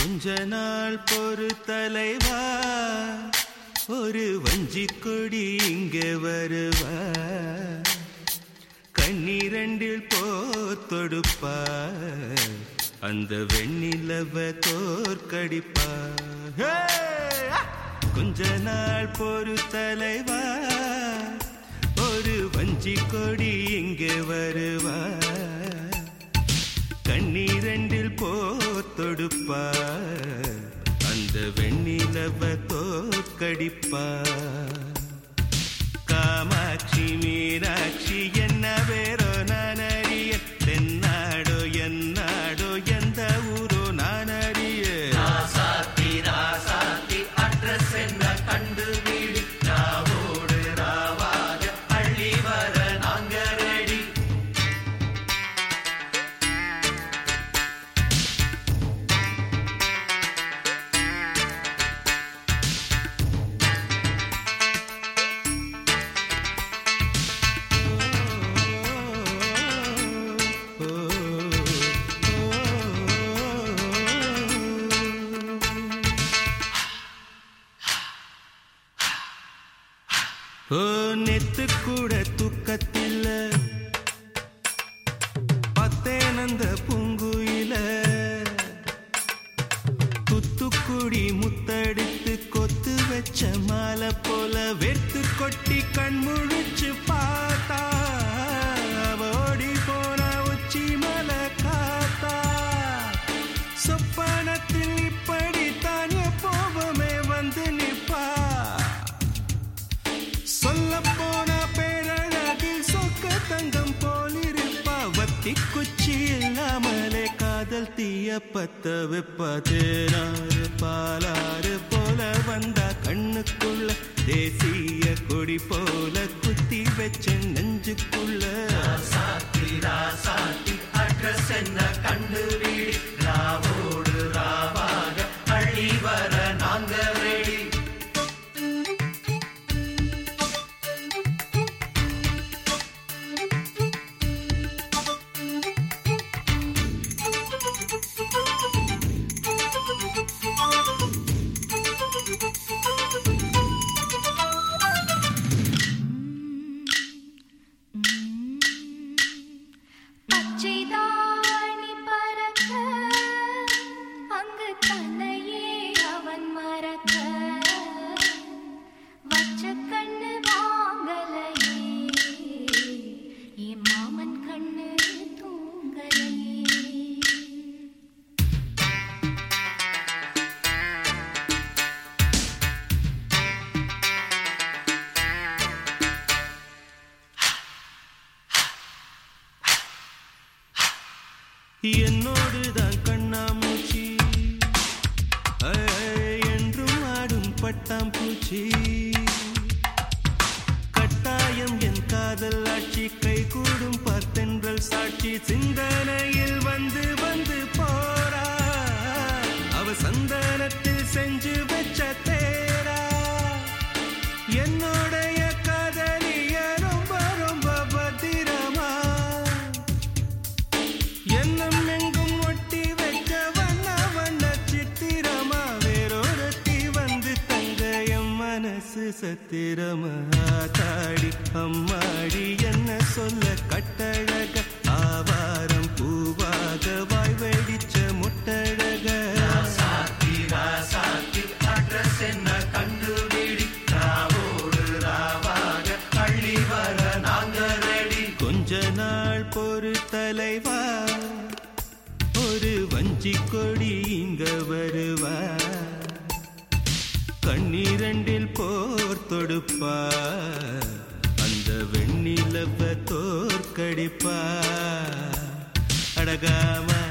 கொஞ்ச நாள் பொறு தலைவா ஒரு வஞ்சி கொடி இங்க வருவா கண்ணீரண்டில் போத்தொடுப்பா அந்த வெண்ணிலவ தோற்கடிப்பா ஹே! கொஞ்ச நாள் பொறு தலைவா ஒரு வஞ்சி கொடி இங்க வருவா கண்ணீரண்டில் போத்தொடுப்பா அந்த வெண்ணிலவ தோற்கடிப்பா காமாட்சி மீனாட்சி என்ன வேறோ நான் அறிய தென்னாடோ என்னாடோ எந்த ஊரோ நான் அறிய ஓ நெத்து கூட தூக்கத்தில் பத்தேனந்த பூங்குயில துத்துக்குடி முத்தடித்து கொத்து வச்ச மாலை போல வெத்து கொட்டி கண் முழிச்சு பார்த்தா அவ ஓடி போன உச்சி மலை காத்தா சொப்பனத்தில் இப்படித்தான் எப்போவுமே வந்து நிப்பா சொல்ல போன பேரழகில் சொக்க தங்கம் போலிருப்பா வத்தி குச்சி இல்லாமலே காதல் தீய பத்த வெப்ப தேனாறு பாலாறு போல வந்தா கண்ணுக்குள்ள தேசிய கொடி போல குத்தி வச்ச நெஞ்சுக்குள்ள பச்சைதாணி பறக்க அங்கு தன்னையே அவன் மறக்க வச்ச கண்ணு வாங்கலையே என் மாமன் கண்ணு தூங்கலையே என்னோடு தான் கண்ணாமூச்சி ஐ, என்றும் ஆடும் பட்டாம்பூச்சி கட்டாயம் என் காதல் ஆட்சி கை கூடும் பார்த்தென்றல் சாட்சி சிந்தனையில் வந்து வந்து போறா அவ சந்தனத்தில் செஞ்சு வச்ச தேரா என்னுடைய காதலிய ரொம்ப ரொம்ப பத்திரமா எண்ணம் எங்கும் ஒட்டி வைக்க வண்ண வண்ண சித்திரமா வேறொருத்தி வந்து தங்க என் மனசு சத்திரமா தாடி அம்மாடி என்ன சொல்ல கட்டழக ஆவாரம் பூவாக வாய் வெடிச்ச முட்டழக கொஞ்ச நாள் பொறு தலைவா ஒரு வஞ்சி கொடி இங்க வருவா கண்ணீரண்டில் போர் தொடுப்பா அந்த வெண்ணிலவ தோற்கடிப்பா அடகாம